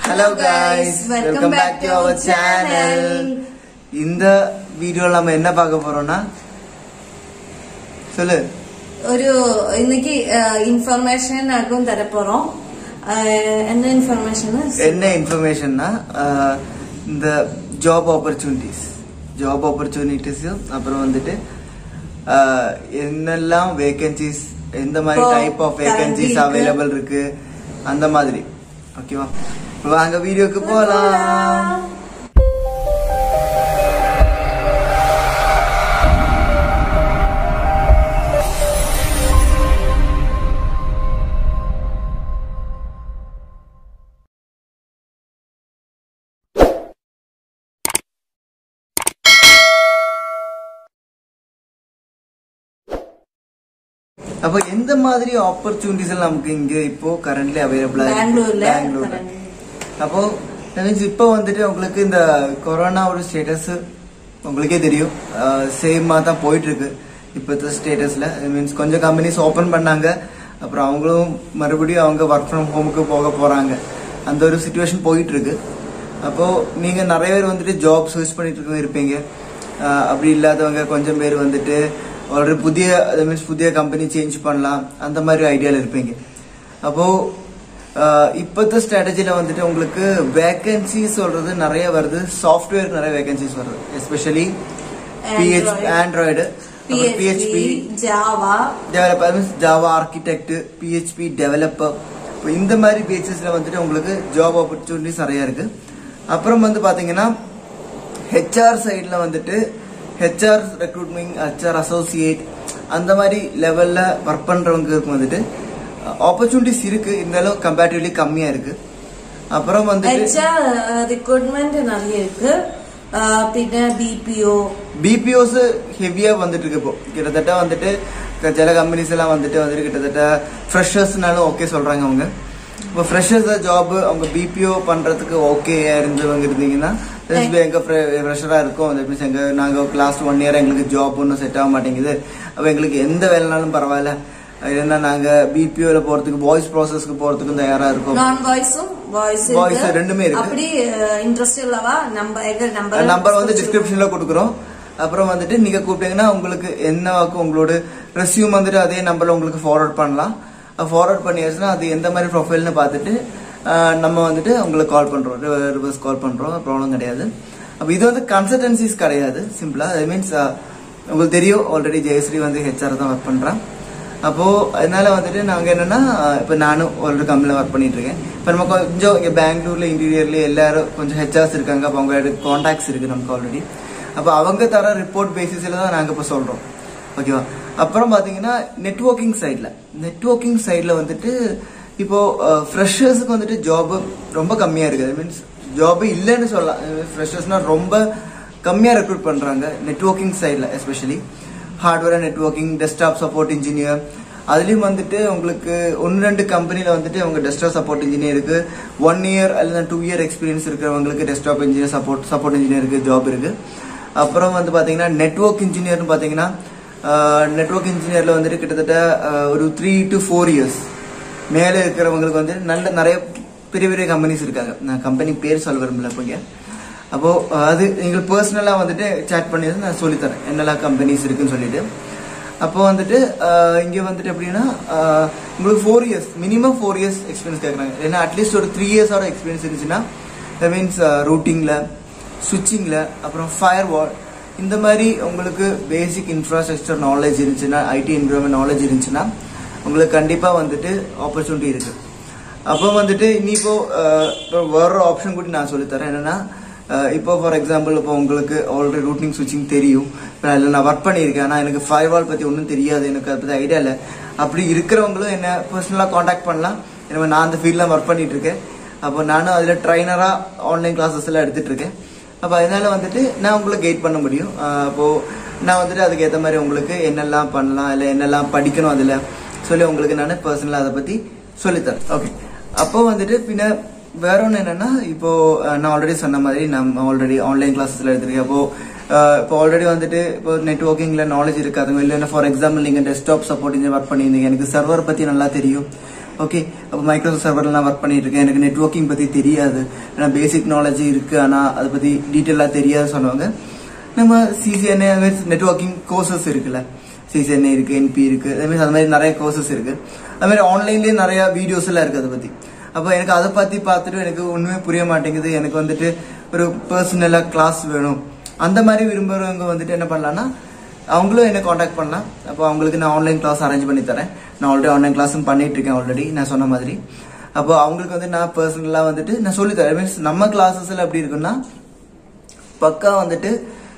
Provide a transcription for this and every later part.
Hello guys welcome back to our channel இந்த வீடியோல நம்ம என்ன பார்க்க போறோம்னா சொல்லு ഒരു ഇന്നക്ക് ഇൻഫർമേഷൻ ആക്കും തരപ്പോറோம் என்ன இன்ஃபர்மேஷன் என்ன இன்ஃபர்மேஷன்னா இந்த ஜாப் ஆப்பர்ச்சுனிட்டிஸ் ஜாப் ஆப்பர்ச்சுனிட்டிஸ் அப்புறம் வந்துட்டு ஆஹ், என்னெல்லாம் வேகன்சிஸ் எந்த மாதிரி இப்போ டைப் ஆஃப் currently வேகன்சிஸ் இருக்கு. அவைலபிள் இருக்கு அந்த மாதிரி ஓகேவா வாங்க வீடியோக்கு போலாம் அப்ப எந்த மாதிரி ஆப்பர்ச்சுனிட்டிஸ் எல்லாம் நமக்கு இங்க இப்போ கரண்ட்லி அவைலபிளா பெங்களூர்ல பெங்களூர்ல அப்போ மீன்ஸ் இப்போ வந்துட்டு உங்களுக்கு இந்த கொரோனாவோட ஸ்டேட்டஸ் உங்களுக்கே தெரியும் சேமா தான் போயிட்டு இருக்கு இப்போ ஸ்டேட்டஸ்ல மீன்ஸ் கொஞ்சம் கம்பெனிஸ் ஓபன் பண்ணாங்க அப்புறம் அவங்களும் மறுபடியும் அவங்க ஒர்க் ஃப்ரம் ஹோமுக்கு போக போறாங்க அந்த ஒரு சுச்சுவேஷன் போயிட்டு இருக்கு அப்போ நீங்க நிறைய பேர் வந்துட்டு ஜாப் சர்ச் பண்ணிட்டு இருக்க இருப்பீங்க ஆஹ் அப்படி இல்லாதவங்க கொஞ்சம் பேர் வந்துட்டு ஆல்ரெடி புதிய மீன்ஸ் புதிய கம்பெனி சேஞ்ச் பண்ணலாம் அந்த மாதிரி ஐடியால இருப்பீங்க அப்போ ஆஹ் இப்பத்த ஸ்ட்ராட்டஜில வந்துட்டு உங்களுக்கு வேகன்சி சொல்றது நிறைய வருது சாஃப்ட்வேர் நிறைய வேகன்சிஸ் வருது especially PH Android PHP PHP Java developer means Java architect PHP developer இப்போ இந்த மாதிரி பேசிஸ்ல வந்துட்டு உங்களுக்கு ஜாப் ஆப்பர்ச்சுனிட்டிஸ் நிறைய இருக்கு அப்புறம் வந்து பாத்தீங்கன்னா ஹெச்ஆர் சைடில் வந்துட்டு ஹெச்ஆர் ரெக்ரூட்மெண்ட் ஹெச்ஆர் அசோசியேட் அந்த மாதிரி லெவல்ல ஒர்க் பண்றவங்களுக்கு வந்துட்டு ஆப்பர்ச்சுனிட்டிஸ் இருக்கு இருந்தாலும் கம்பேரிட்டிவ்லி கம்மியா இருக்கு அப்புறம் வந்துட்டு ஹெச்ஆர் ரெக்ரூட்மெண்ட் நிறைய இருக்கு அஹ் പിന്നെ ബി പി ഒ பிபிஓஸ் ஹெவியா வந்துட்டு இருக்கு இப்போ கிட்டத்தட்ட வந்துட்டு சில கம்பெனிஸ் எல்லாம் வந்துட்டு வந்துட்டு கிட்டத்தட்ட ஃப்ரெஷர்ஸ்னாலும் ஓகே சொல்றாங்க அவங்க இப்போ ஃப்ரெஷர்ஸ் ஜாப் அவங்க பிபிஓ பண்றதுக்கு ஓகே இருந்தவங்க இருந்தீங்கன்னா SBI எங்க ஃப்ரெஷரா இருக்கும் that means எங்க நாங்க லாஸ்ட் ஒன் இயர் எங்களுக்கு ஜாப் ஒன்றும் செட் ஆக மாட்டேங்குது அப்ப எங்களுக்கு எந்த வேலைனாலும் பரவாயில்ல ஏன்னா நாங்க பிபிஓல போறதுக்கு வாய்ஸ் ப்ராசஸ்க்கு போறதுக்கும் தயாரா இருக்கோம் നോൺ വോയിസും വോയിസ് Voice ரெண்டுமே இருக்கு. அப்படி இன்ட்ரெஸ்ட் உள்ளவா நம்பர் எங்க நம்பர் நம்பர் வந்து டிஸ்கிரிப்ஷன்ல கொடுக்குறோம் அப்புறம் வந்துட்டு நீங்க கூப்பிட்டீங்கன்னா உங்களுக்கு என்னவாக்கும் உங்களோட ரெஸ்யூம் வந்துட்டு அதே நம்பர்ல உங்களுக்கு ஃபார்வர்ட் பண்ணலாம் ஃபார்வர்ட் பண்ணியாச்சுன்னா அது எந்த மாதிரி ப்ரொஃபைல்னு பார்த்துட்டு அஹ், நம்ம வந்துட்டு உங்களுக்கு கால் பண்றோம் ரிவர்ஸ் கால் பண்றோம் ப்ராப்ளம் கிடையாது அப்ப இது வந்து கன்சல்டன்சிஸ் கிடையாது சிம்பிளா அது மீன்ஸ் உங்களுக்கு தெரியும் ஆல்ரெடி ஜெயஸ்ரீ வந்து ஹெச்ஆர் தான் ஒர்க் பண்றேன் அப்போ அதனால வந்துட்டு நாங்க என்னன்னா இப்ப நானும் ஒரு கம்பெனில ஒர்க் பண்ணிட்டு இருக்கேன் இப்ப நம்ம கொஞ்சம் இங்க பெங்களூர்ல இன்டீரியர்ல எல்லாரும் கொஞ்சம் ஹெச்ஆர்ஸ் இருக்காங்க அப்ப அவங்க கான்டாக்ட்ஸ் இருக்கு நமக்கு ஆல்ரெடி அப்ப அவங்க தர ரிப்போர்ட் பேசிஸ்ல தான் நாங்க இப்ப சொல்றோம் ஓகேவா அப்புறம் பாத்தீங்கன்னா நெட்வொர்க்கிங் சைட்ல நெட்வொர்க்கிங் சைட்ல வந்துட்டு இப்போ ஃப்ரெஷர்ஸுக்கு வந்துட்டு ஜாப் ரொம்ப கம்மியா இருக்குது மீன்ஸ் ஜாப் இல்லைன்னு சொல்லலாம் ஃப்ரெஷர்ஸ்னா ரொம்ப கம்மியா ரெக்ரூட் பண்றாங்க நெட்வொர்க்கிங் சைட்ல especially hardware networking desktop support engineer அதுலயும் வந்துட்டு உங்களுக்கு ஒன்னு ரெண்டு கம்பெனில வந்துட்டு அவங்க டெஸ்க்டாப் சப்போர்ட் இன்ஜினியருக்கு ஒன் இயர் அல்லது டூ இயர் எக்ஸ்பீரியன்ஸ் இருக்கிறவங்களுக்கு டெஸ்க்டாப் இன்ஜினியர் சப்போர்ட் சப்போர்ட் இன்ஜினியருக்கு ஜாப் இருக்கு அப்புறம் வந்து பாத்தீங்கன்னா நெட்வொர்க் இன்ஜினியர்னு பாத்தீங்கன்னா நெட்வொர்க் இன்ஜினியர்ல வந்துட்டு கிட்டத்தட்ட ஆஹ், ஒரு த்ரீ டு ஃபோர் இயர்ஸ் மேலே இருக்கிறவங்களுக்கு வந்து நல்ல நிறைய பெரிய பெரிய கம்பெனிஸ் இருக்காங்க நான் கம்பெனி பேர் சொல்ல விரும்பல போங்க அப்போ அஹ், அது எங்களுக்கு பர்சனலா வந்துட்டு சேட் பண்ணி நான் சொல்லித்தரேன் என்னெல்லாம் கம்பெனிஸ் இருக்குன்னு சொல்லிட்டு அப்போ வந்துட்டு அஹ், இங்க வந்துட்டு எப்படின்னா அஹ், உங்களுக்கு four years minimum four years experience கேட்குறாங்க ஏன்னா அட்லீஸ்ட் ஒரு த்ரீ இயர்ஸோட எக்ஸ்பீரியன்ஸ் இருந்துச்சுன்னா மீன்ஸ் ரூட்டிங்ல சுவிட்சிங்ல அப்புறம் ஃபயர் வால் இந்த மாதிரி உங்களுக்கு பேசிக் இன்ஃப்ராஸ்ட்ரக்சர் நாலேஜ் இருந்துச்சுன்னா ஐடி என்விரான்மெண்ட் நாலேஜ் இருந்துச்சுன்னா உங்களுக்கு கண்டிப்பா வந்துட்டு ஆப்பர்ச்சுனிட்டி இருக்கு அப்போ வந்துட்டு இனி இப்போ அஹ், இப்போ வேற ஆப்ஷன் கூட நான் சொல்லித்தரேன் என்னன்னா அஹ், இப்போ ஃபார் எக்ஸாம்பிள் இப்போ உங்களுக்கு ஆல்ரெடி ரூட்டிங் ஸ்விட்சிங் தெரியும் இப்போ அதில் நான் ஒர்க் பண்ணியிருக்கேன் ஆனால் எனக்கு ஃபைவ் வால் பற்றி ஒன்றும் தெரியாது எனக்கு அதை பற்றி ஐடியா இல்லை அப்படி இருக்கிறவங்களும் என்ன பர்சனலாக காண்டாக்ட் பண்ணலாம் ஏன்னா நான் அந்த ஃபீல்டில் ஒர்க் பண்ணிட்டு இருக்கேன் அப்போ நானும் அதில் ட்ரைனராக ஆன்லைன் கிளாஸஸ் எல்லாம் எடுத்துட்டு இருக்கேன் அப்போ அதனால வந்துட்டு நான் உங்களுக்கு கைட் பண்ண முடியும் அஹ், அப்போ நான் வந்துட்டு அதுக்கு ஏற்ற மாதிரி உங்களுக்கு என்னெல்லாம் பண்ணலாம் இல்லை என்னெல்லாம் படிக்கணும் அதில் சொல்லி உங்களுக்கு நான் பர்சனலாக அதை பற்றி சொல்லித்தரேன் ஓகே அப்போ வந்துட்டு பின்ன வேற ஒன்று என்னன்னா இப்போ அஹ், நான் ஆல்ரெடி சொன்ன மாதிரி நம்ம ஆல்ரெடி ஆன்லைன் கிளாஸஸ்ல எடுத்திருக்கேன் அப்போ அஹ், இப்போ ஆல்ரெடி வந்துட்டு இப்போ நெட்ஒர்க்கிங்ல நாலேஜ் இருக்காதுங்க இல்லைன்னா ஃபார் எக்ஸாம்பிள் நீங்க டெஸ்க்டாப் சப்போர்ட் இன்ஜினியர் ஒர்க் பண்ணியிருந்தீங்க எனக்கு சர்வர் பத்தி நல்லா தெரியும் ஓகே அப்போ மைக்ரோசாஃப்ட் சர்வரில் நான் ஒர்க் பண்ணிட்டு இருக்கேன் எனக்கு நெட்வொர்க்கிங் பற்றி தெரியாது ஏன்னா பேசிக் நாலேஜ் இருக்கு ஆனால் அதை பற்றி டீட்டெயிலாக தெரியாது சொன்னவங்க நம்ம சிசிஎன்ஏ நெட்வொர்க்கிங் கோர்சஸ் இருக்குல்ல சிசிஎன்ஏ இருக்கு என்பி இருக்கு அதே மாதிரி அந்த மாதிரி நிறைய கோர்சஸ் இருக்கு அது மாதிரி ஆன்லைன்லேயே நிறைய வீடியோஸ் எல்லாம் இருக்கு அதை பற்றி அப்போ எனக்கு அதை பற்றி பார்த்துட்டு எனக்கு ஒன்றுமே புரிய மாட்டேங்குது எனக்கு வந்துட்டு ஒரு பர்சனலாக கிளாஸ் வேணும் அந்த மாதிரி விரும்புறவங்க வந்துட்டு என்ன பண்ணலாம்னா அவங்களும் என்ன காண்டாக்ட் பண்ணலாம் அப்போ அவங்களுக்கு நான் ஆன்லைன் கிளாஸ் அரேஞ்ச் பண்ணி தரேன் நான் ஆல்ரெடி ஆன்லைன் கிளாஸும் பண்ணிட்டு இருக்கேன் ஆல்ரெடி நான் சொன்ன மாதிரி அப்போ அவங்களுக்கு வந்து நான் பர்சனலாக வந்துட்டு நான் சொல்லி தரேன் மீன்ஸ் நம்ம கிளாஸஸ்ல எப்படி இருக்குன்னா பக்கா வந்துட்டு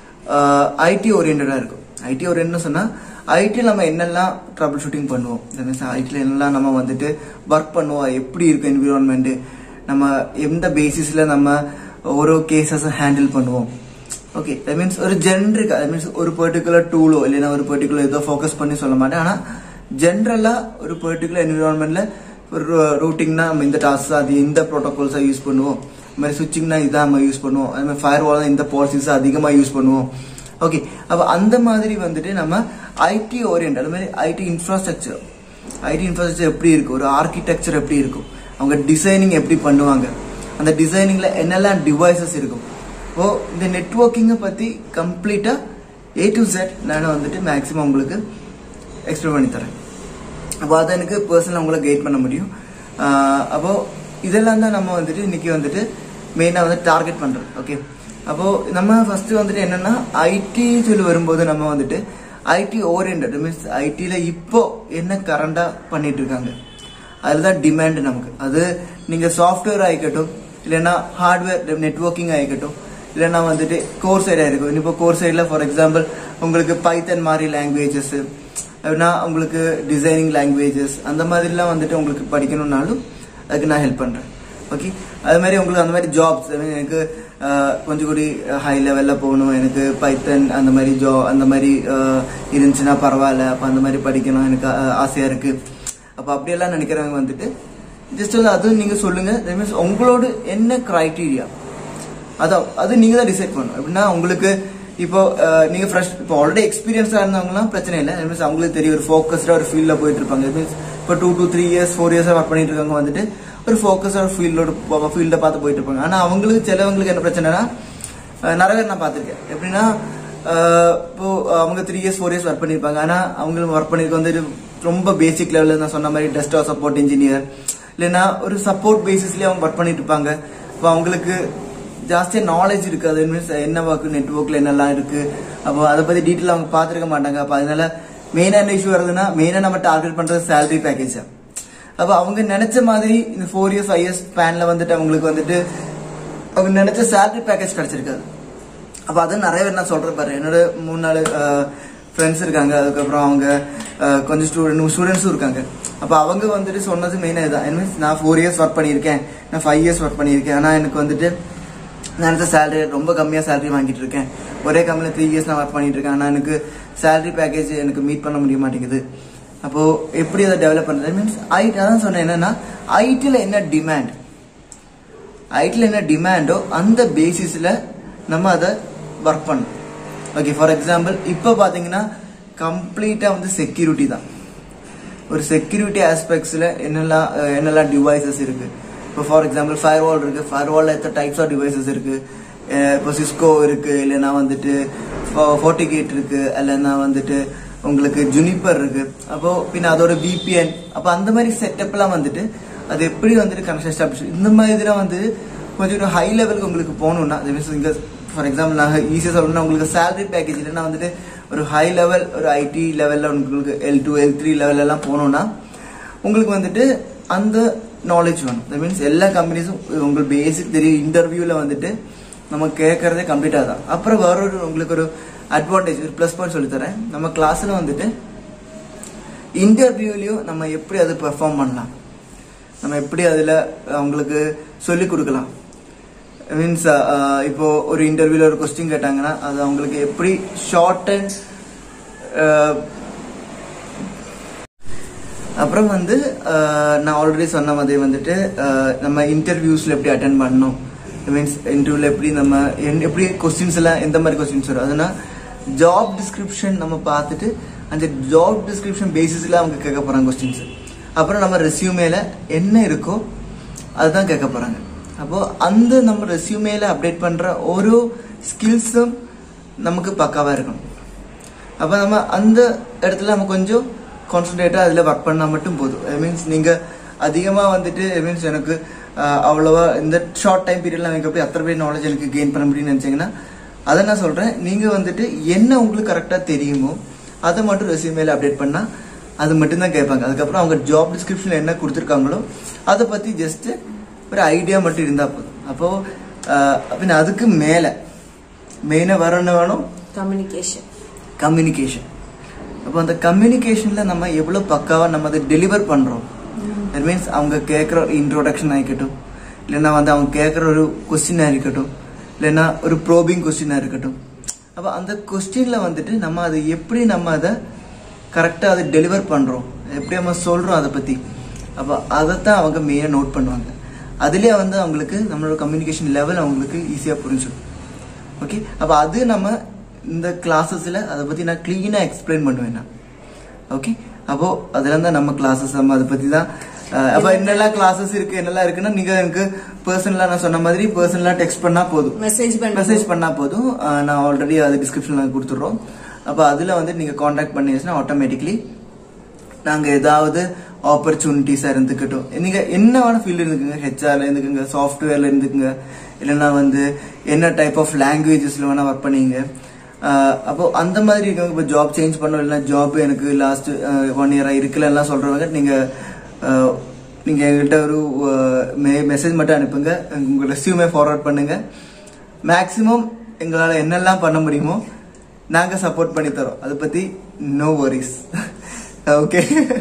ஐடி ஓரியன்டாக இருக்கும் ஐடி ஓரியன்ட்னு சொன்னால் ஐடியில் நம்ம என்னெல்லாம் ட்ரபிள் ஷூட்டிங் பண்ணுவோம் மீன்ஸ் ஐடியில் என்னெல்லாம் நம்ம வந்துட்டு ஒர்க் பண்ணுவோம் எப்படி இருக்கும் என்விரான்மெண்ட்டு நம்ம எந்த பேசிஸில் நம்ம ஒரு கேசஸை ஹேண்டில் பண்ணுவோம் ஓகே தட் மீன்ஸ் ஒரு ஜென்ரிக் தட் மீன்ஸ் ஒரு பர்டிகுலர் டூலோ இல்லைன்னா ஒரு பர்டிகுலர் ஏதோ ஃபோக்கஸ் பண்ணி சொல்ல மாட்டேன் ஆனால் ஜென்ரலாக ஒரு பர்டிகுலர் என்விரான்மெண்ட்ல ஒரு ரூட்டிங்னா நம்ம இந்த டாஸ்க் அது இந்த ப்ரோட்டோகால்ஸாக யூஸ் பண்ணுவோம் அது மாதிரி சுவிச்சிங்னா இதான் நம்ம யூஸ் பண்ணுவோம் அது மாதிரி ஃபயர் வால் இந்த பாலிசிஸ் அதிகமாக யூஸ் பண்ணுவோம் ஓகே அப்போ அந்த மாதிரி வந்துட்டு நம்ம ஐடி ஓரியன்ட் அது மாதிரி ஐடி இன்ஃப்ராஸ்ட்ரக்சர் ஐடி இன்ஃப்ராஸ்ட்ரக்சர் எப்படி இருக்கும் ஒரு ஆர்கிடெக்சர் எப்படி இருக்கும் அவங்க டிசைனிங் எப்படி பண்ணுவாங்க அந்த டிசைனிங்ல என்னெல்லாம் டிவைசஸ் இருக்கும் ஓ இந்த நெட்ஒர்க்கிங்கை பற்றி கம்ப்ளீட்டாக ஏ டு செட் நான் வந்துட்டு மேக்ஸிமம் உங்களுக்கு எக்ஸ்பிளைன் பண்ணி தரேன் அப்போ அதை எனக்கு பர்சனலாக உங்களை கைட் பண்ண முடியும் ஆஹ் அப்போ இதெல்லாம் தான் நம்ம வந்துட்டு இன்னைக்கு வந்துட்டு மெயினாக வந்து டார்கெட் பண்ணுறோம் ஓகே அப்போ நம்ம ஃபர்ஸ்ட் வந்துட்டு என்னன்னா ஐடி சொல்லி வரும்போது நம்ம வந்துட்டு ஐடி ஓரியன்ட் மீன்ஸ் ஐடியில் இப்போ என்ன கரண்டாக பண்ணிட்டு இருக்காங்க அதுதான் டிமாண்ட் நமக்கு அது நீங்கள் சாஃப்ட்வேர் ஆகிக்கட்டும் இல்லைன்னா ஹார்ட்வேர் நெட்ஒர்க்கிங் ஆகிக்கட்டும் இல்லைன்னா வந்துட்டு கோர் சைடாக இருக்கும் இப்போ கோர் சைடில் ஃபார் எக்ஸாம்பிள் உங்களுக்கு பைத்தன் மாதிரி லாங்குவேஜஸ் அப்படின்னா உங்களுக்கு டிசைனிங் லாங்குவேஜஸ் அந்த மாதிரிலாம் வந்துட்டு உங்களுக்கு படிக்கணும்னாலும் அதுக்கு நான் ஹெல்ப் பண்ணுறேன் ஓகே அது மாதிரி உங்களுக்கு அந்த மாதிரி ஜாப்ஸ் எனக்கு ஆஹ், கொஞ்சம் கூடி ஹை லெவலில் போகணும் எனக்கு பைத்தன் அந்த மாதிரி ஜா அந்த மாதிரி ஆஹ், இருந்துச்சுன்னா பரவாயில்ல அப்போ அந்த மாதிரி படிக்கணும் எனக்கு ஆஹ், ஆசையா இருக்கு அப்போ அப்படியெல்லாம் நினைக்கிறவங்க வந்துட்டு ஜஸ்ட் வந்து அதுவும் நீங்கள் சொல்லுங்க மீன்ஸ் உங்களோட என்ன க்ரைட்டீரியா அதான் அது நீங்க தான் டிசைட் பண்ணணும் எப்படின்னா உங்களுக்கு இப்போ அஹ், நீங்க ஃப்ரெஷ் இப்போ ஆல்ரெடி எக்ஸ்பீரியன்ஸா இருந்தவங்கலாம் பிரச்சனை இல்லை மீன்ஸ் அவங்களுக்கு தெரியும் ஒரு ஃபோக்கஸ்டா ஒரு ஃபீல்ட்ல போயிட்டு இருப்பாங்க மீன்ஸ் இப்போ two two three years four இயர்ஸா ஒர்க் பண்ணிட்டு இருக்கவங்க வந்துட்டு ஒரு ஃபோக்கஸ்டா ஒரு ஃபீல்டோட ஃபீல்ட பார்த்து போயிட்டு இருப்பாங்க ஆனா அவங்களுக்கு சிலவங்களுக்கு என்ன பிரச்சனைனா அஹ், நிறைய பேர் நான் பார்த்திருக்கேன் எப்படின்னா அஹ், இப்போ அவங்க three years four years work பண்ணியிருப்பாங்க ஆனா அவங்களுக்கு ஒர்க் பண்ணிருக்க வந்து ரொம்ப பேசிக் லெவலில் நான் சொன்ன மாதிரி டெஸ்க்டாப் சப்போர்ட் இன்ஜினியர் இல்லைன்னா ஒரு சப்போர்ட் பேசிஸ்லயே அவங்க ஒர்க் பண்ணிட்டு இருப்பாங்க இப்போ அவங்களுக்கு ஜாஸ்தியா நாலேஜ் இருக்காது மீன்ஸ் என்ன ஒர்க் நெட்ஒர்க்ல என்னெல்லாம் இருக்கு அப்போ அதை பத்தி டீட்டெயில் அவங்க பார்த்துருக்க மாட்டாங்க அப்போ அதனால மெயினா என்ன இஷ்யூ வருதுன்னா மெயினா நம்ம டார்கெட் பண்றது சேலரி பேக்கேஜ் அப்போ அவங்க நினைச்ச மாதிரி இந்த ஃபோர் இயர்ஸ் ஃபைவ் இயர்ஸ் ஸ்பேன்ல வந்துட்டு அவங்களுக்கு வந்துட்டு அவங்க நினைச்ச சேலரி பேக்கேஜ் கிடைச்சிருக்காது அப்போ அது நிறைய பேர் நான் சொல்றேன் பாரு என்னோட மூணு நாலு ஃப்ரெண்ட்ஸ் இருக்காங்க அதுக்கப்புறம் அவங்க அஹ், கொஞ்சம் ஸ்டூடெண்ட் ஸ்டூடெண்ட்ஸும் இருக்காங்க அப்போ அவங்க வந்துட்டு சொன்னது மெயினாக இதுதான் மீன்ஸ் நான் ஃபோர் இயர்ஸ் ஒர்க் பண்ணியிருக்கேன் நான் ஃபைவ் இயர்ஸ் ஒர்க் பண்ணியிருக்கேன் ஆனால் எனக்கு வந்துட்டு நான் நினைச்ச சேலரி ரொம்ப கம்மியாக சேலரி வாங்கிட்டு இருக்கேன் ஒரே கம்பெனியில் த்ரீ இயர்ஸ் நான் ஒர்க் பண்ணிட்டு இருக்கேன் ஆனால் எனக்கு சேலரி பேக்கேஜ் எனக்கு மீட் பண்ண முடிய மாட்டேங்குது அப்போ எப்படி அதை டெவலப் பண்ணுறது மீன்ஸ் ஐடி அதான் சொன்னேன் என்னன்னா ஐடியில் என்ன டிமாண்ட் ஐடியில் என்ன டிமாண்டோ அந்த பேசிஸில் நம்ம அதை ஒர்க் பண்ணணும் ஓகே ஃபார் எக்ஸாம்பிள் இப்போ பார்த்தீங்கன்னா கம்ப்ளீட்டாக வந்து செக்யூரிட்டி தான் ஒரு செக்யூரிட்டி ஆஸ்பெக்ட்ஸில் என்னெல்லாம் அஹ், என்னெல்லாம் டிவைசஸ் இருக்கு இப்போ ஃபார் எக்ஸாம்பிள் ஃபயர் வால் இருக்கு ஃபயர் வாலில் எத்தனை டைப்ஸ் ஆஃப் டிவைசஸ் இருக்கு அஹ், இப்போ சிஸ்கோ இருக்கு இல்லைன்னா வந்துட்டு ஃபோர்டிகேட் இருக்கு இல்லைன்னா வந்துட்டு உங்களுக்கு ஜுனிப்பர் இருக்கு அப்போ பின்ன அதோட VPN அப்போ அந்த மாதிரி செட்டப்லாம் வந்துட்டு அது எப்படி வந்துட்டு கனெக்ஷன் எஸ்டாப்ளிஷ் இந்த மாதிரி இதெல்லாம் வந்து கொஞ்சம் ஹை லெவலுக்கு உங்களுக்கு போகணும்னா மீன்ஸ் இங்கே ஃபார் எக்ஸாம்பிள் நான் ஈஸியாக சொல்லணும்னா உங்களுக்கு சேலரி பேக்கேஜ் இல்லைன்னா வந்துட்டு ஒரு ஹை லெவல் ஒரு ஐடி லெவலில் உங்களுக்கு எல் டூ எல் த்ரீ லெவலெல்லாம் போகணும்னா உங்களுக்கு வந்துட்டு அந்த நாலேஜ் வேணும் தட் மீன்ஸ் எல்லா கம்பெனிஸும் உங்களுக்கு பேசிக் தெரியும் இன்டர்வியூவில் வந்துட்டு நம்ம கேட்கறதே கம்ப்ளீட்டாக தான் அப்புறம் வேற ஒரு உங்களுக்கு ஒரு அட்வான்டேஜ் ஒரு ப்ளஸ் பாயிண்ட் சொல்லித்தரேன் நம்ம கிளாஸில் வந்துட்டு இன்டர்வியூலையும் நம்ம எப்படி அது பெர்ஃபார்ம் பண்ணலாம் நம்ம எப்படி அதில் அவங்களுக்கு சொல்லி கொடுக்கலாம் மீன்ஸ் இப்போ ஒரு இன்டர்வியூல ஒரு கொஸ்டின் கேட்டாங்கன்னா அது அவங்களுக்கு எப்படி ஷார்ட் அண்ட் அப்புறம் வந்து அஹ், நான் ஆல்ரெடி சொன்ன மாதிரி வந்துட்டு அஹ், நம்ம இன்டர்வியூஸ்ல எப்படி அட்டன் பண்ணணும் மீன்ஸ் இன்டர்வியூல எப்படி நம்ம என்- எப்படி கொஸ்டின்ஸ் எல்லாம் எந்த மாதிரி கொஸ்டின்ஸ் வரும் அதுனா ஜாப் டிஸ்கிரிப்ஷன் நம்ம பார்த்துட்டு அந்த ஜாப் டிஸ்கிரிப்ஷன் பேசிஸ்ல அவங்க கேட்க போறாங்க கொஸ்டின்ஸ் அப்புறம் நம்ம ரெஸ்யூமேல என்ன இருக்கோ அதுதான் கேட்க போறாங்க அப்போ அந்த நம்ம ரெஸ்யூமேல அப்டேட் பண்ற ஒரு ஸ்கில்ஸும் நமக்கு பக்காவா இருக்கணும் அப்போ நம்ம அந்த இடத்துல நம்ம கொஞ்சம் கான்சன்ட்ரேட்டாக அதில் ஒர்க் பண்ணால் மட்டும் போதும் ஐ மீன்ஸ் நீங்கள் அதிகமாக வந்துட்டு ஐ மீன்ஸ் எனக்கு ஆஹ், அவ்வளவா இந்த ஷார்ட் டைம் பீரியட்ல எனக்கு போய் அத்தனை பேர் நாலேஜ் எனக்கு கெயின் பண்ண முடியும்னு நினச்சிங்கன்னா அதை நான் சொல்கிறேன் நீங்கள் வந்துட்டு என்ன உங்களுக்கு கரெக்டாக தெரியுமோ அதை மட்டும் ரெஸ்யூமேல அப்டேட் பண்ணால் அது மட்டும்தான் கேட்பாங்க அதுக்கப்புறம் அவங்க ஜாப் டிஸ்கிரிப்ஷனில் என்ன கொடுத்துருக்காங்களோ அதை பற்றி ஜஸ்ட்டு ஒரு ஐடியா மட்டும் இருந்தால் போதும் அப்போது பின்ன அதுக்கு மேலே மெயினாக வர என்ன வேணும் கம்யூனிகேஷன் கம்யூனிகேஷன் அப்போ அந்த கம்யூனிகேஷனில் நம்ம எவ்வளோ பக்காவாக நம்ம அதை டெலிவர் பண்ணுறோம் தட் மீன்ஸ் அவங்க கேட்குற இன்ட்ரோடக்ஷன் ஆகிக்கட்டும் இல்லைன்னா வந்து அவங்க கேட்குற ஒரு கொஸ்டினாக இருக்கட்டும் இல்லைன்னா ஒரு ப்ரோபிங் கொஸ்டினாக இருக்கட்டும் அப்போ அந்த கொஸ்டினில் வந்துட்டு நம்ம அதை எப்படி நம்ம அதை கரெக்டாக அதை டெலிவர் பண்ணுறோம் எப்படி நம்ம சொல்கிறோம் அதை பற்றி அப்போ அதைத்தான் அவங்க மெயினாக நோட் பண்ணுவாங்க அதுலேயே வந்து அவங்களுக்கு நம்மளோட கம்யூனிகேஷன் லெவல் அவங்களுக்கு ஈஸியாக புரிஞ்சிடும் ஓகே அப்போ அது நம்ம இந்த கிளாஸஸில் அதை பற்றி நான் க்ளீனாக எக்ஸ்பிளைன் பண்ணுவேன் நான் ஓகே அப்போ அதில் தான் நம்ம கிளாஸஸ் நம்ம அதை பற்றி தான் அஹ், அப்போ என்னெல்லாம் கிளாஸஸ் இருக்கு என்னெல்லாம் இருக்குன்னா நீங்கள் எனக்கு பர்சனலாக நான் சொன்ன மாதிரி பர்சனலாக டெக்ஸ்ட் பண்ணால் போதும் மெசேஜ் பண்ண மெசேஜ் பண்ணால் போதும் அஹ், நான் ஆல்ரெடி அது டிஸ்கிரிப்ஷனில் கொடுத்துட்றோம் அப்போ அதில் வந்து நீங்கள் காண்டாக்ட் பண்ணிடுச்சுன்னா ஆட்டோமேட்டிக்லி நாங்கள் ஏதாவது ஆப்பர்ச்சுனிட்டிஸாக இருந்துக்கட்டும் நீங்கள் என்ன வேணால் ஃபீல்டு இருந்துக்குங்க ஹெச்ஆர்ல இருந்துக்குங்க சாஃப்ட்வேர்ல இருந்துக்குங்க இல்லைன்னா வந்து என்ன டைப் ஆஃப் லாங்குவேஜஸ்ல வேணால் ஒர்க் பண்ணீங்க ஆஹ் அப்போ அந்த மாதிரி இருக்கவங்க இப்போ ஜாப் சேஞ்ச் பண்ணோம் இல்லைன்னா ஜாப் எனக்கு லாஸ்ட் ஒன் இயராக இருக்கலலாம் சொல்கிறவங்க நீங்கள் நீங்கள் எங்கள்கிட்ட ஒரு மெசேஜ் மட்டும் அனுப்புங்க உங்கள் ரெஸ்யூமே ஃபார்வர்ட் பண்ணுங்க மேக்ஸிமம் எங்களால் என்னெல்லாம் பண்ண முடியுமோ நாங்கள் சப்போர்ட் பண்ணி தரோம் அதை பற்றி நோ வரிஸ் ஓகே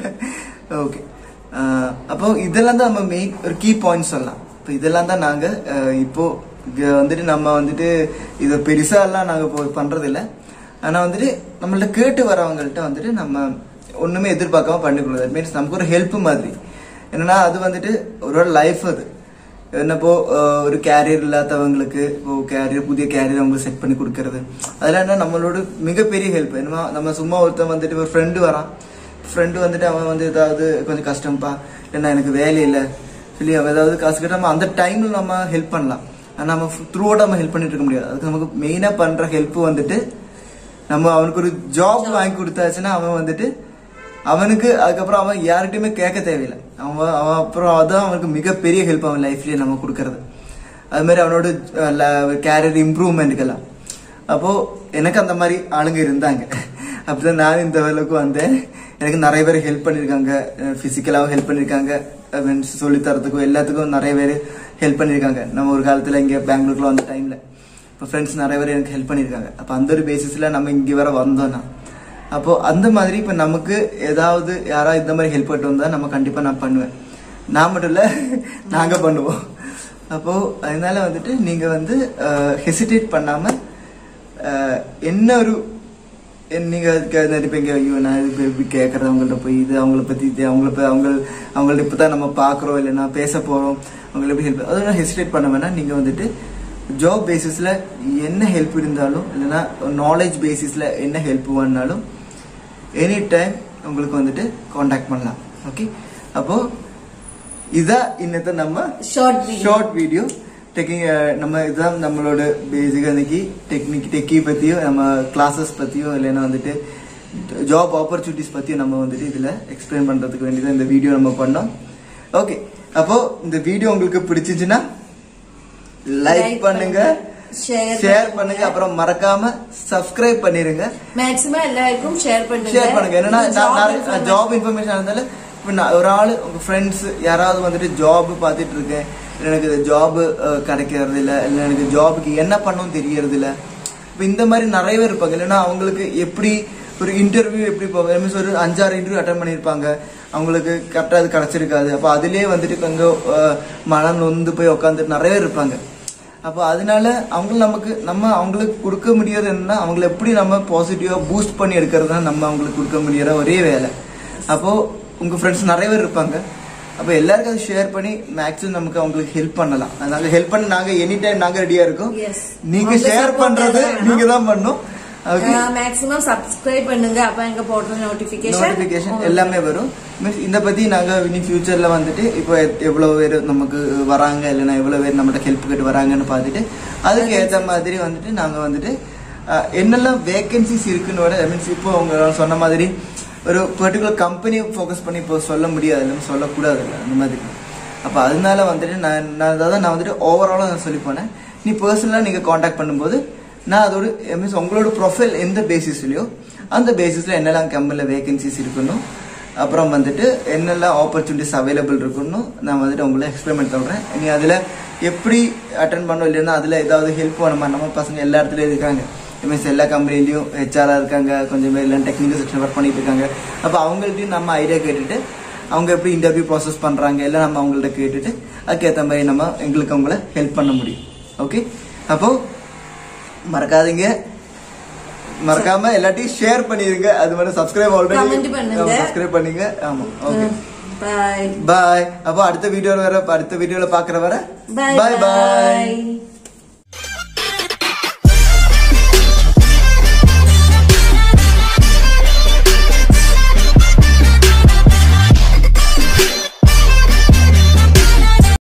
ஓகே அப்போ இதெல்லாம் தான் நம்ம மெயின் ஒரு கீ பாயிண்ட் சொல்லலாம் இப்போ இதெல்லாம் தான் நாங்கள் இப்போ இங்க வந்துட்டு நம்ம வந்துட்டு இதை பெருசா எல்லாம் நாங்கள் இப்போ பண்றது இல்ல ஆனால் வந்துட்டு நம்மள்ட்ட கேட்டு வரவங்கள்ட்ட வந்துட்டு நம்ம ஒண்ணுமே எதிர்பார்க்காம பண்ணிக்கூடாது மீன்ஸ் நமக்கு ஒரு ஹெல்ப் மாதிரி என்னன்னா அது வந்துட்டு ஒரு லைஃப் அது என்னப்போ அஹ், ஒரு கேரியர் இல்லாதவங்களுக்கு இப்போ கேரியர் புதிய கேரியர் அவங்களுக்கு செட் பண்ணி கொடுக்கறது அதெல்லாம் என்ன நம்மளோட மிகப்பெரிய ஹெல்ப் என்னமா நம்ம சும்மா ஒருத்தன் வந்துட்டு ஒரு ஃப்ரெண்டு வரான் ஃப்ரெண்டு வந்துட்டு அவன் வந்து ஏதாவது கொஞ்சம் கஷ்டம்ப்பா இல்லைன்னா எனக்கு வேலை இல்லை சொல்லி அவன் ஏதாவது காசு கேட்டால் நம்ம அந்த டைம்ல நம்ம ஹெல்ப் பண்ணலாம் ஆனால் நம்ம த்ரூ அவுட் நம்ம ஹெல்ப் பண்ணிட்டு இருக்க முடியாது அதுக்கு நமக்கு மெயினாக பண்ற ஹெல்ப் வந்துட்டு நம்ம அவனுக்கு ஒரு ஜாப் வாங்கி கொடுத்தாச்சுன்னா அவன் வந்துட்டு அவனுக்கு அதுக்கப்புறம் அவன் யார்கிட்டயுமே கேட்க தேவையில்லை அவன் அவன் அப்புறம் அதான் அவனுக்கு மிகப்பெரிய ஹெல்ப் அவன் லைஃப்லயே நம்ம கொடுக்கறது அது மாதிரி அவனோட கேரியர் இம்ப்ரூவ்மெண்ட்டுக்கெல்லாம் அப்போ எனக்கு அந்த மாதிரி ஆளுங்க இருந்தாங்க அப்படிதான் நான் இந்த அளவுக்கு வந்தேன் எனக்கு நிறைய பேர் ஹெல்ப் பண்ணியிருக்காங்க பிசிக்கலாகவும் ஹெல்ப் பண்ணியிருக்காங்க சொல்லி தரத்துக்கும் எல்லாத்துக்கும் நிறைய பேர் ஹெல்ப் பண்ணியிருக்காங்க நம்ம ஒரு காலத்துல இங்க பெங்களூர்ல வந்த டைம்ல இப்போ ஃப்ரெண்ட்ஸ் நிறைய பேர் எனக்கு ஹெல்ப் பண்ணியிருக்காங்க அப்போ அந்த ஒரு பேசிஸ்ல நம்ம இங்கே வர வந்தோம்னா அப்போ அந்த மாதிரி இப்போ நமக்கு ஏதாவது யாராவது இந்த மாதிரி ஹெல்ப் பண்ணிட்டு வந்தா நம்ம கண்டிப்பா நான் பண்ணுவேன் நான் மட்டும் இல்ல நாங்க பண்ணுவோம் அப்போ அதனால வந்துட்டு நீங்க வந்து ஹெசிடேட் பண்ணாம அஹ், என்ன ஒரு என் நீங்க கே- நினைப்பீங்க ஐயோ நான் இது இப்படி கேட்கறது அவங்கள்ட்ட போய் இது அவங்கள பத்தி இது அவங்கள பத்தி அவங்க அவங்கள்ட்ட இப்போ தான் நம்ம பார்க்குறோம் இல்லைன்னா பேச போறோம் அவங்கள எப்படி ஹெல்ப் அதெல்லாம் ஹெசிடேட் பண்ண வேணாம் நீங்க வந்துட்டு ஜாப் பேசிஸ்ல என்ன ஹெல்ப் இருந்தாலும் இல்லைன்னா நாலேஜ் பேசிஸ்ல என்ன ஹெல்ப் வேணாலும் எனி டைம் உங்களுக்கு வந்துட்டு காண்டாக்ட் பண்ணலாம் ஓகே அப்போ இதான் இன்னத்தை நம்ம ஷார்ட் வீடியோ ஷார்ட் வீடியோ டெக்கிங் நம்ம இதுதான் நம்மளோட பேசிக்காக இன்னைக்கு டெக்னிக் டெக்கி பற்றியும் நம்ம கிளாஸஸ் பற்றியும் இல்லைன்னா வந்துட்டு ஜாப் ஆப்பர்ச்சுனிட்டிஸ் பற்றியும் நம்ம வந்துட்டு இதில் எக்ஸ்பிளைன் பண்ணுறதுக்கு வேண்டி தான் இந்த வீடியோ நம்ம பண்ணோம் ஓகே அப்போ இந்த வீடியோ உங்களுக்கு பிடிச்சிச்சுன்னா லைக் பண்ணுங்க ஷேர் ஷேர் பண்ணுங்க அப்புறம் மறக்காம சப்ஸ்கிரைப் பண்ணிருங்க மேக்ஸிமம் எல்லாருக்கும் ஷேர் பண்ணுங்க ஷேர் பண்ணுங்க என்னன்னா இது job நான் information. ஜாப் இன்ஃபர்மேஷன் இருந்தாலும் இப்போ நான் ஒரு ஆள் உங்க ஃப்ரெண்ட்ஸ் யாராவது வந்துட்டு ஜாப் பார்த்துட்டு இருக்கேன் இல்ல எனக்கு இந்த ஜாப் கிடைக்கிறது இல்ல இல்ல எனக்கு ஜாபுக்கு என்ன பண்ணணும் தெரியறது இல்ல இப்போ இந்த மாதிரி நிறைய பேர் இருப்பாங்க இல்லைன்னா அவங்களுக்கு எப்படி ஒரு இன்டர்வியூ எப்படி போவாங்க மீன்ஸ் ஒரு அஞ்சாறு இன்டர்வியூ அட்டன் பண்ணியிருப்பாங்க அவங்களுக்கு கரெக்டாக அது கிடைச்சிருக்காது அப்போ அதுலேயே வந்துட்டு கொஞ்சம் அஹ், மனம் நொந்து போய் உட்காந்துட்டு நிறைய பேர் இருப்பாங்க அப்போ அதனால அவங்க நமக்கு நம்ம அவங்களுக்கு கொடுக்க முடியாது என்னன்னா அவங்கள எப்படி நம்ம பாசிட்டிவா பூஸ்ட் பண்ணி எடுக்கிறது தான் நம்ம அவங்களுக்கு கொடுக்க முடியற ஒரே வேலை அப்போ உங்க ஃப்ரெண்ட்ஸ் நிறைய பேர் இருப்பாங்க அப்போ எல்லாருக்கும் அதை ஷேர் பண்ணி மேக்ஸிமம் நமக்கு அவங்களுக்கு ஹெல்ப் பண்ணலாம் அதனால ஹெல்ப் பண்ண நாங்க எனி டைம் நாங்க ரெடியா இருக்கோம் Yes. நீங்க உங்க ஷேர் support பண்றது தேவை வேணாம். நீங்க தான் பண்ணும் Okay. மேக்ஸிமம் சப்ஸ்கிரைப் பண்ணுங்க அப்ப எங்க போடுற நோட்டிபிகேஷன் நோட்டிபிகேஷன் எல்லாமே வரும் மீன்ஸ் இந்த பத்தி நாங்க இனி ஃபியூச்சர்ல வந்துட்டு இப்போ எத்- எவ்வளவு பேர் நமக்கு வராங்க இல்லைன்னா எவ்வளவு பேர் நம்மகிட்ட ஹெல்ப் கேட்டு வராங்கன்னு பார்த்துட்டு அதுக்கு ஏத்த மாதிரி வந்துட்டு நாங்க வந்துட்டு அஹ், என்னெல்லாம் வேகன்சிஸ் இருக்குன்னு விட மீன்ஸ் இப்போ அவங்க சொன்ன மாதிரி ஒரு பர்டிகுலர் கம்பெனியை ஃபோக்கஸ் பண்ணி இப்போ சொல்ல முடியாது இல்லை சொல்லக்கூடாது இல்லை அந்த மாதிரி அப்போ அதனால வந்துட்டு நான் நான் அதாவது நான் வந்துட்டு ஓவராலாக நான் சொல்லி போனேன் நீ பர்சனலாக நீங்கள் காண்டாக்ட் பண்ணும்போது நான் அதோட மீன்ஸ் உங்களோட ப்ரொஃபைல் எந்த பேசிஸ்லையோ அந்த பேசிஸில் என்னெல்லாம் கம்பெனியில் வேகன்சிஸ் இருக்கணும் அப்புறம் வந்துட்டு என்னெல்லாம் ஆப்பர்ச்சுனிட்டிஸ் அவைலபிள் இருக்குன்னு நான் வந்துட்டு உங்களை எக்ஸ்பிளைன் சொல்கிறேன் நீ அதில் எப்படி அட்டன் பண்ணோம் இல்லைன்னா அதில் ஏதாவது ஹெல்ப் வேணுமா நம்ம பசங்க எல்லா இடத்துலையும் இருக்காங்க மீன்ஸ் எல்லா கம்பெனிலையும் ஹெச்ஆராக இருக்காங்க கொஞ்சம் பேர் இல்லை டெக்னிக்கல் செக்ஷன் ஒர்க் பண்ணிட்டு இருக்காங்க அப்போ அவங்கள்ட்டையும் நம்ம ஐடியா கேட்டுட்டு அவங்க எப்படி இன்டர்வியூ ப்ராசஸ் பண்ணுறாங்க எல்லாம் நம்ம அவங்கள்ட்ட கேட்டுட்டு அதுக்கேற்ற மாதிரி நம்ம எங்களுக்கு அவங்கள ஹெல்ப் பண்ண முடியும் ஓகே அப்போ மறக்காதீங்க மறக்காம எல்லாத்தையும் ஷேர் பண்ணிருங்க அது மாதிரி சப்ஸ்கிரைப் Comment ஆல்ரெடி பண்ணுங்க. சப்ஸ்கிரைப் பண்ணுங்க ஆமா ஓகே பாய் பாய் அப்போ அடுத்த வீடியோல வர அடுத்த வீடியோல பாக்குற வர Bye பாய் பாய் bye.